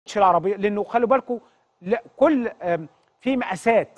العربيه لانه خلوا بالكم لا كل آم، في مقاسات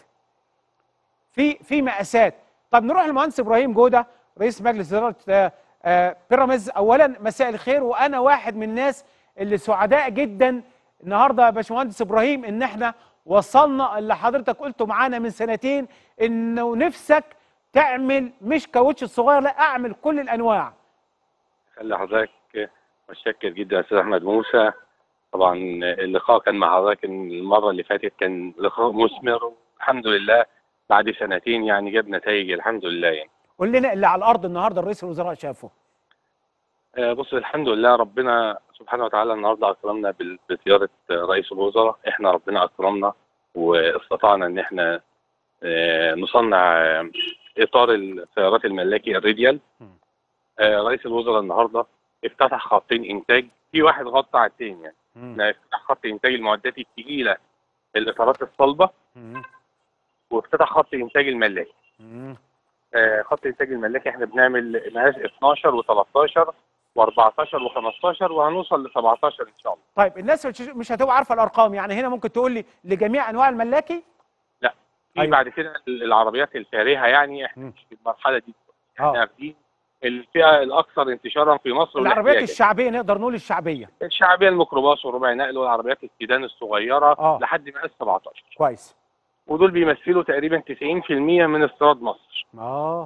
في في مقاسات طب نروح للمهندس ابراهيم جوده رئيس مجلس اداره آه، آه، بيراميدز اولا مساء الخير وانا واحد من الناس اللي سعداء جدا النهارده يا باشمهندس ابراهيم ان احنا وصلنا اللي حضرتك قلته معانا من سنتين انه نفسك تعمل مش كاوتش الصغير لا اعمل كل الانواع خلي حضرتك متشكر جدا يا استاذ احمد موسى طبعا اللقاء كان مع حضرتك المره اللي فاتت كان لقاء مثمر الحمد لله بعد سنتين يعني جاب نتائج الحمد لله يعني قول لنا اللي على الارض النهارده الرئيس الوزراء شافه آه، بص الحمد لله ربنا سبحانه وتعالى النهارده اكرمنا بال- بزياره رئيس الوزراء احنا ربنا اكرمنا واستطعنا ان احنا آه، نصنع آه، اطار السيارات الملاكي الريديال م. آه، رئيس الوزراء النهارده افتتح خطين انتاج في واحد غطى على التاني يعني مم. احنا افتتح خط انتاج المعدات الثقيله الاطارات الصلبه مم. وافتتح خط انتاج الملاكي مم. آه، خط انتاج الملاكي احنا بنعمل مقاس 12 و13 و14 و15 وهنوصل ل 17 ان شاء الله طيب الناس مش مش هتبقى عارفه الارقام يعني هنا ممكن تقول لي لجميع انواع الملاكي لا في أيوة. بعد كده العربيات الفارهه يعني احنا مم. مش في المرحله دي احنا اه واخدين الفئه الاكثر انتشارا في مصر العربيات والاحتياجات. الشعبيه نقدر نقول الشعبيه الشعبيه الميكروباص وربع نقل والعربيات السيدان الصغيره آه. لحد مقاس 17 كويس ودول بيمثلوا تقريبا 90% من استيراد مصر اه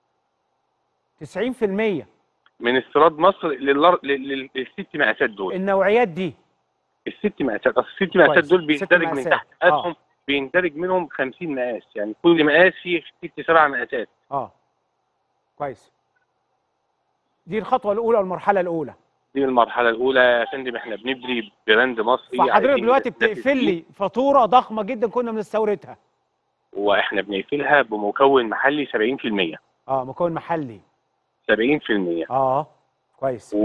90% من استيراد مصر للر... لل... لل- للست مقاسات دول النوعيات دي الست مقاسات اصل الست مقاسات كويس. دول ست بيندرج من مقاسات. تحت آه. مقاسهم بيندرج منهم 50 مقاس يعني كل مقاس فيه ست سبع مقاسات اه كويس دي الخطوه الاولى والمرحله الاولى دي المرحله الاولى يا فندم احنا بنبني براند مصري فحضرتك عايزين دلوقتي ننافس بتقفل بيه، لي فاتوره ضخمه جدا كنا بنستوردها واحنا بنقفلها بمكون محلي 70% اه مكون محلي 70% اه كويس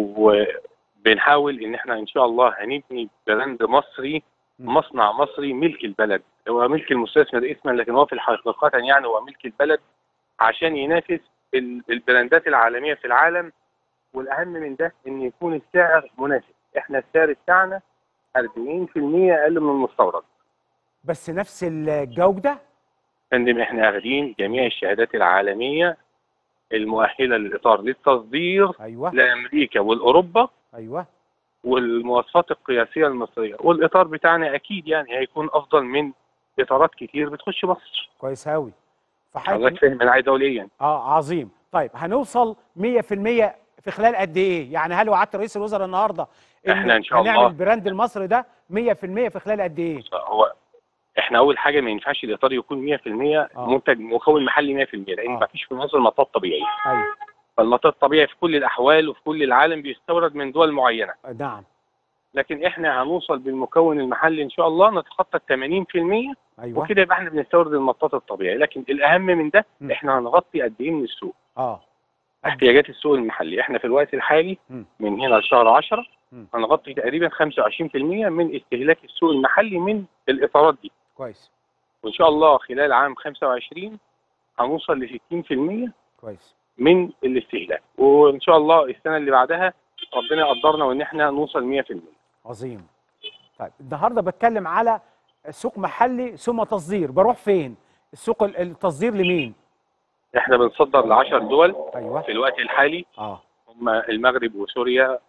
وبنحاول ان احنا ان شاء الله هنبني براند مصري م. مصنع مصري ملك البلد هو ملك المستثمر اسما لكن هو في الحقيقة يعني هو ملك البلد عشان ينافس ال- البراندات العالمية في العالم والأهم من ده إن يكون السعر مناسب إحنا السعر بتاعنا 40% أقل من المستورد بس نفس الجوده فندم إحنا واخدين جميع الشهادات العالمية المؤهلة للإطار للتصدير ايوه لأمريكا والأوروبا ايوه والمواصفات القياسيه المصريه والاطار بتاعنا اكيد يعني هيكون افضل من اطارات كتير بتخش مصر كويس قوي حضرتك فحضرتك فاهم انا عايز اقول ايه يعني اه عظيم طيب هنوصل 100% في خلال قد ايه يعني هل وعدت رئيس الوزراء النهارده إحنا إن شاء هنعمل الله. البراند المصري ده 100% في خلال قد ايه هو احنا اول حاجه ما ينفعش الاطار يكون 100% منتج مكون محلي 100% لان آه. ما فيش في مصر مطاط طبيعي ايوه فالمطاط الطبيعي في كل الاحوال وفي كل العالم بيستورد من دول معينه نعم لكن احنا هنوصل بالمكون المحلي ان شاء الله نتخطى ال 80% ايوه وكده يبقى احنا بنستورد المطاط الطبيعي لكن الاهم من ده م. احنا هنغطي قد ايه من السوق اه احتياجات السوق المحلي احنا في الوقت الحالي م. من هنا لشهر 10 م. هنغطي تقريبا 25% من استهلاك السوق المحلي من الاطارات دي كويس وان شاء الله خلال عام 25 هنوصل ل 60% كويس من الاستهلاك وان شاء الله السنه اللي بعدها ربنا يقدرنا وان احنا نوصل 100% عظيم طيب النهارده بتكلم على سوق محلي ثم تصدير بروح فين السوق ال- التصدير لمين احنا بنصدر ل 10 دول ايوه في الوقت الحالي اه هم المغرب وسوريا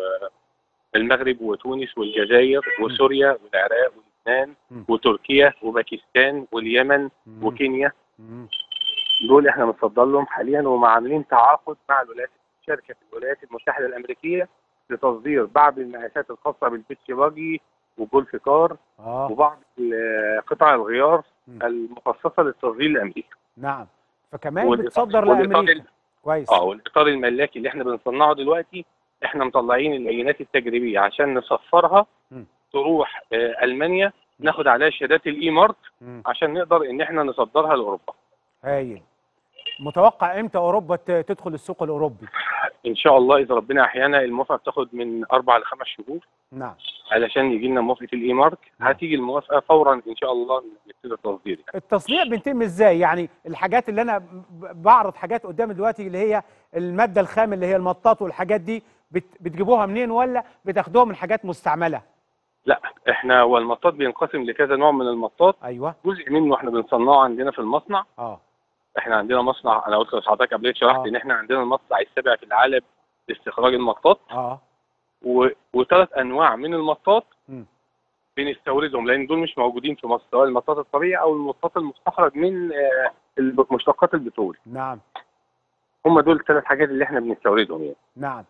والمغرب وتونس والجزائر وسوريا والعراق ولبنان م. وتركيا وباكستان واليمن مم. وكينيا مم. دول احنا بنصدر لهم حاليا وعاملين تعاقد مع الولايات شركه في الولايات المتحده الامريكيه لتصدير بعض المقاسات الخاصه بالبيتش باجي وجولف كار اه وبعض ال- قطع الغيار م. المخصصه للتصدير لامريكا نعم فكمان والإطار- بتصدر والإطار لامريكا كويس اه والاطار الملاكي اللي احنا بنصنعه دلوقتي احنا مطلعين العينات التجريبيه عشان نصفرها م. تروح آه المانيا ناخد عليها شهادات الاي مارك مم. عشان نقدر ان احنا نصدرها لاوروبا هايل متوقع امتى اوروبا ت- تدخل السوق الاوروبي ان شاء الله اذا ربنا احيانا الموافقه بتاخد من اربع لخمس شهور نعم علشان يجي لنا موافقه الاي مارك نعم. هتيجي الموافقه فورا ان شاء الله نبتدي التصدير التصنيع بيتم ازاي يعني الحاجات اللي انا ب- بعرض حاجات قدامي دلوقتي اللي هي الماده الخام اللي هي المطاط والحاجات دي بت- بتجيبوها منين ولا بتاخدوها من حاجات مستعمله لا احنا هو المطاط بينقسم لكذا نوع من المطاط ايوه جزء منه احنا بنصنعه عندنا في المصنع اه احنا عندنا مصنع انا قلت لحضرتك قبل كده شرحت آه. ان احنا عندنا المصنع السابع في العالم لاستخراج المطاط اه و... وثلاث انواع من المطاط مم. بنستوردهم لان دول مش موجودين في مصر سواء المطاط الطبيعي او المطاط المستخرج من آه، الب- مشتقات البترول نعم هم دول الثلاث حاجات اللي احنا بنستوردهم يعني نعم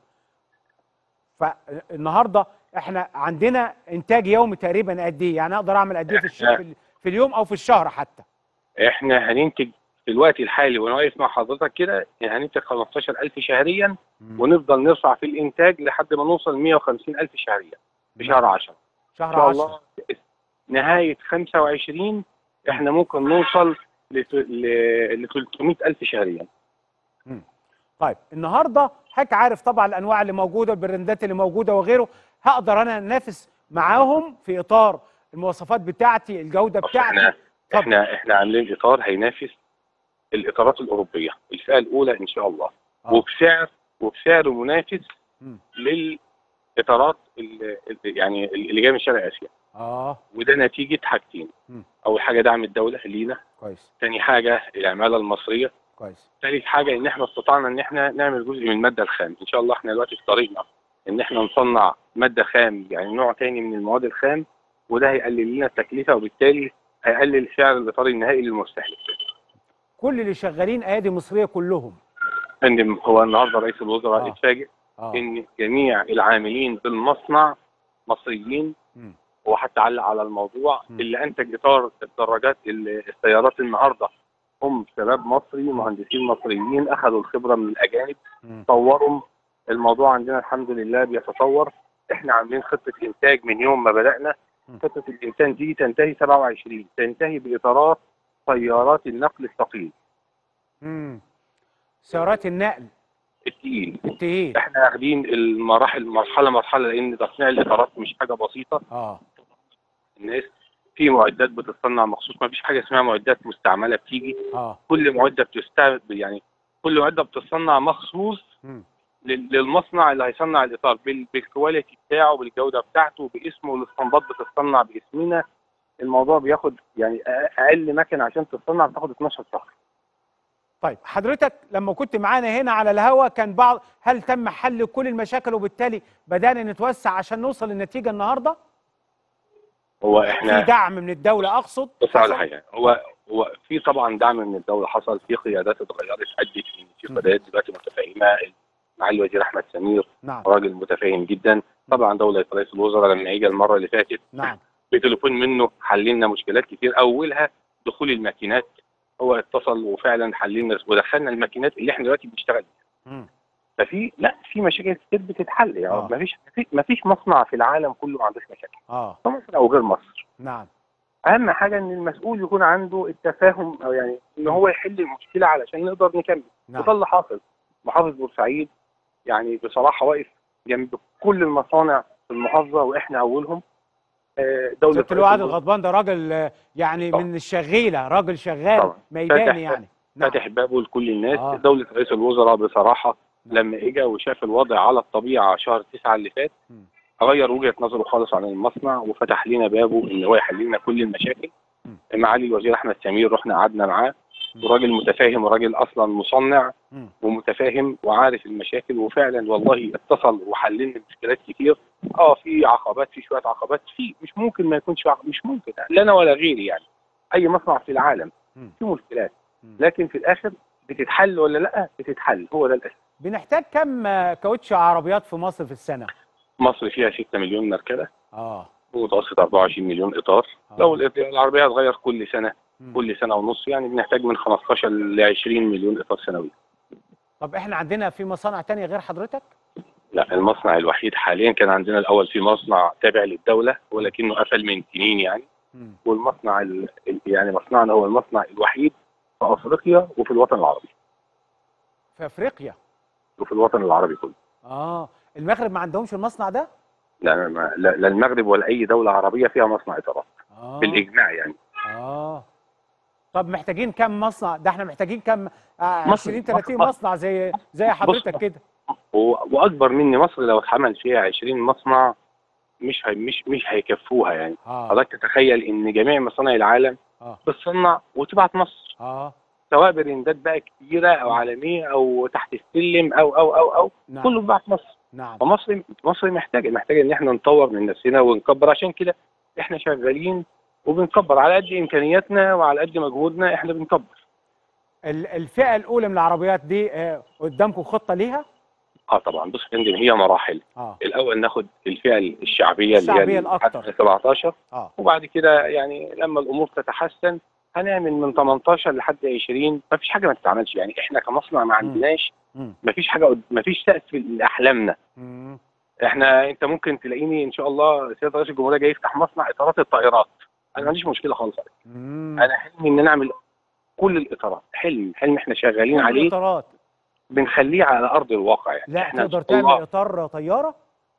فالنهارده احنا عندنا انتاج يومي تقريبا قد ايه يعني اقدر اعمل قد ايه في, الش... في, ال- في اليوم او في الشهر حتى احنا هننتج في الوقت الحالي وانا واقف مع حضرتك كده يعني هننتج 15000 شهريا ونفضل نرفع في الانتاج لحد ما نوصل 150000 شهريا في شهر 10 شهر ان شاء 10 الله نهايه 25 احنا ممكن نوصل ل ل 300000 شهريا طيب النهارده حضرتك عارف طبعا الانواع اللي موجوده البراندات اللي موجوده وغيره هقدر انا انافس معاهم في اطار المواصفات بتاعتي الجوده بص بتاعتي احنا اتفضل. احنا احنا عاملين اطار هينافس الاطارات الاوروبيه الفئه الاولى ان شاء الله آه. وبسعر وبسعر منافس مم. للاطارات ال- ال- يعني اللي جايه من شرق اسيا اه وده نتيجه حاجتين مم. اول حاجه دعم الدوله لينا كويس ثاني حاجه العماله المصريه كويس ثالث حاجه ان احنا استطعنا ان احنا نعمل جزء من الماده الخام ان شاء الله احنا دلوقتي في طريقنا ان احنا نصنع ماده خام يعني نوع تاني من المواد الخام وده هيقلل لنا التكلفه وبالتالي هيقلل سعر الاطار النهائي للمستهلك كل اللي شغالين ايادي مصريه كلهم فندم هو النهارده رئيس الوزراء آه. اتفاجئ اه ان جميع العاملين بالمصنع مصريين مم. وحتى علق على الموضوع مم. اللي انتج اطار الدراجات ال- السيارات النهارده هم شباب مصري مهندسين مصريين اخذوا الخبره من الاجانب مم. طوروا الموضوع عندنا الحمد لله بيتطور احنا عاملين خطه انتاج من يوم ما بدانا مم. خطه الانتاج دي تنتهي 27 تنتهي باطارات سيارات النقل الثقيل مم. سيارات النقل التقيل التقيل احنا واخدين المراحل مرحله مرحله لان تصنيع الاطارات مش حاجه بسيطه اه الناس في معدات بتتصنع مخصوص ما فيش حاجه اسمها معدات مستعمله بتيجي اه كل معده بتستعمل يعني كل معده بتتصنع مخصوص مم. لل- للمصنع اللي هيصنع الاطار بال- بالكواليتي بتاعه بالجوده بتاعته باسمه الاستنباط بتتصنع باسمنا الموضوع بياخد يعني أ- اقل مكنه عشان تتصنع بتاخد 12 شهر طيب حضرتك لما كنت معانا هنا على الهوا كان بعض هل تم حل كل المشاكل وبالتالي بدانا نتوسع عشان نوصل للنتيجه النهارده هو في احنا دعم من الدوله اقصد بص على حصل؟ حاجه هو هو في طبعا دعم من الدوله حصل في قيادات اتغيرت ادت ان في م. قيادات دلوقتي متفاهمه معالي الوزير احمد سمير نعم راجل متفاهم جدا طبعا دوله رئيس الوزراء لما اجى المره اللي فاتت نعم بتليفون منه حل لنا مشكلات كتير اولها دخول الماكينات هو اتصل وفعلا حل لنا ودخلنا الماكينات اللي احنا دلوقتي بنشتغل بيها. مم. ففي لا في مشاكل كتير بتتحل يعني آه. ما فيش ما فيش مصنع في العالم كله ما عندوش مشاكل اه في مصر او غير مصر نعم اهم حاجه ان المسؤول يكون عنده التفاهم او يعني ان هو يحل المشكله علشان نقدر نكمل نعم وده اللي حاصل محافظ بورسعيد يعني بصراحه واقف جنب كل المصانع في المحافظه واحنا اولهم آه، دوله سياده اللواء عادل رئيس غضبان ده راجل آه، يعني طبعا. من الشغيله راجل شغال طبعا. ميداني فاتح- يعني نعم فاتح بابه لكل الناس آه. دوله رئيس الوزراء بصراحه نعم. لما اجى وشاف الوضع على الطبيعه شهر تسعة اللي فات مم. غير وجهه نظره خالص عن المصنع وفتح لنا بابه ان هو يحل لنا كل المشاكل مم. معالي الوزير احمد سمير رحنا قعدنا معاه مم. وراجل متفاهم وراجل اصلا مصنع مم. ومتفاهم وعارف المشاكل وفعلا والله اتصل وحل لنا مشكلات كتير اه في عقبات في شويه عقبات في مش ممكن ما يكونش عق- مش ممكن لا انا ولا غيري يعني اي مصنع في العالم مم. في مشكلات مم. لكن في الاخر بتتحل ولا لا بتتحل هو ده الاساس بنحتاج كم آه، كاوتش عربيات في مصر في السنه مصر فيها 6 مليون مركبه اه ومتوسط 24 مليون اطار آه. لو الإط- العربيه هتغير كل سنه مم. كل سنه ونص يعني بنحتاج من 15 ل 20 مليون اطار سنوي طب احنا عندنا في مصانع تانية غير حضرتك لا المصنع الوحيد حاليا كان عندنا الاول في مصنع تابع للدوله ولكنه قفل من سنين يعني مم. والمصنع ال... ال- يعني مصنعنا هو المصنع الوحيد في افريقيا وفي الوطن العربي في افريقيا وفي الوطن العربي كله اه المغرب ما عندهمش المصنع ده لا ما- لا لا المغرب ولا اي دوله عربيه فيها مصنع اطارات اه بالاجماع يعني اه طب محتاجين كم مصنع ده احنا محتاجين كم آه مصر- 20 30 مصر- مصنع زي زي حضرتك كده و... واكبر مني مصر لو اتعمل فيها 20 مصنع مش هي مش مش هيكفوها يعني اه حضرتك تتخيل ان جميع مصانع العالم اه بتصنع وتبعت مصر اه سواء براندات بقى كبيره او عالميه او تحت السلم او او او او نعم كله بيبعت مصر نعم فمصر مصر محتاجه محتاجه ان احنا نطور من نفسنا ونكبر عشان كده احنا شغالين وبنكبر على قد امكانياتنا وعلى قد مجهودنا احنا بنكبر ال- الفئه الاولى من العربيات دي آه، قدامكم خطه ليها اه طبعا بص يا فندم هي مراحل اه الاول ناخد الفئه الشعبيه اللي الشعبية هي الأكتر. لحد 17 اه وبعد كده يعني لما الامور تتحسن هنعمل من 18 لحد 20 ما فيش حاجه ما تتعملش يعني احنا كمصنع ما عندناش مم. ما فيش حاجه قد- ما فيش سقف لاحلامنا مم. احنا انت ممكن تلاقيني ان شاء الله سياده رئيس الجمهوريه جاي يفتح مصنع اطارات الطائرات انا ما عنديش مشكله خالص مم. انا حلمي ان انا اعمل كل الاطارات حلم حلم احنا شغالين كل عليه الإطارات. بنخليه على ارض الواقع يعني لا احنا إن تقدر شاء الله- تعمل اطار طياره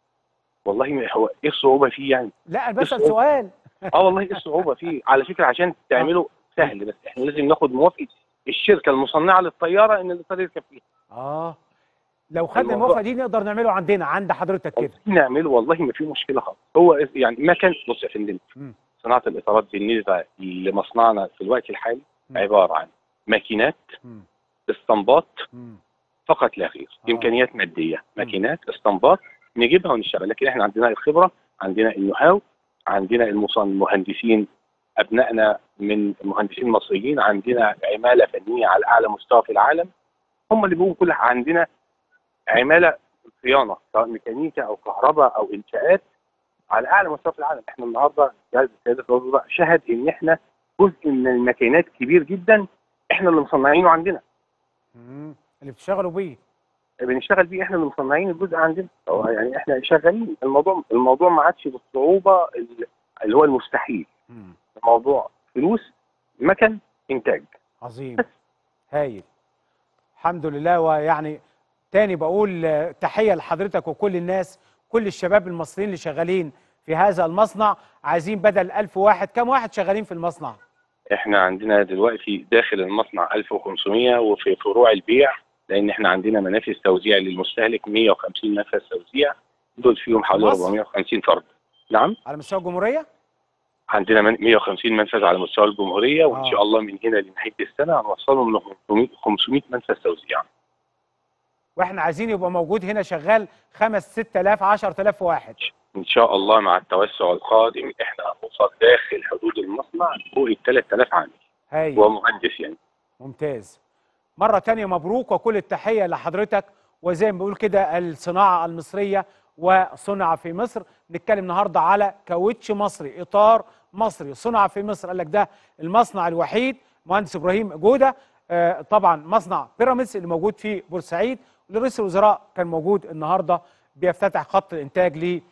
والله ما هو ايه الصعوبه فيه يعني لا انا بسال بص- سؤال اه والله ايه الصعوبه فيه على فكره عشان تعمله سهل بس احنا لازم ناخد موافقه الشركه المصنعه للطياره ان الاطار يركب فيها اه لو خدنا الموضوع- الموافقه دي نقدر نعمله عندنا عند حضرتك كده نعمله والله ما في مشكله خالص هو يعني ما كان بص يا فندم مم. صناعه الاطارات بالنسبه لمصنعنا في الوقت الحالي مم. عباره عن ماكينات مم. اسطمبات مم. فقط لا غير آه. امكانيات ماديه ماكينات اسطمبات نجيبها ونشتغل لكن احنا عندنا الخبره عندنا النو هاو عندنا المصن- المهندسين ابنائنا من مهندسين مصريين عندنا عماله فنيه على اعلى مستوى في العالم هم اللي بيقوموا كل عندنا عماله صيانه سواء ميكانيكا او كهرباء او انشاءات على اعلى مستوى في العالم احنا النهارده جهاز سياده الوزراء شهد ان احنا جزء من الماكينات كبير جدا احنا اللي مصنعينه عندنا مم. اللي بتشتغلوا بيه بنشتغل بيه احنا اللي مصنعين الجزء عندنا هو يعني احنا شغالين الموضوع الموضوع ما عادش بالصعوبه ال- اللي هو المستحيل مم. الموضوع فلوس مكن انتاج عظيم هايل الحمد لله ويعني تاني بقول آه، تحية لحضرتك وكل الناس كل الشباب المصريين اللي شغالين في هذا المصنع عايزين بدل ألف واحد كم واحد شغالين في المصنع احنا عندنا دلوقتي داخل المصنع 1500 وفي فروع البيع لان احنا عندنا منافذ توزيع للمستهلك 150 منفذ توزيع دول فيهم حوالي مصر؟ 450 فرد نعم على مستوى الجمهورية عندنا من 150 منفذ على مستوى الجمهوريه وان آه. شاء الله من هنا لنهايه السنه هنوصلهم ل 500 500 منفذ توزيع واحنا عايزين يبقى موجود هنا شغال خمس ست آلاف عشر آلاف واحد ان شاء الله مع التوسع القادم احنا هنوصل داخل حدود المصنع فوق ال 3000 عامل هايل ومهندس يعني ممتاز مرة تانية مبروك وكل التحية لحضرتك وزي ما بقول كده الصناعة المصرية وصنع في مصر نتكلم النهاردة على كاوتش مصري إطار مصري صنع في مصر قال لك ده المصنع الوحيد مهندس إبراهيم جودة آه، طبعا مصنع بيراميدز اللي موجود في بورسعيد ورئيس الوزراء كان موجود النهاردة بيفتتح خط الإنتاج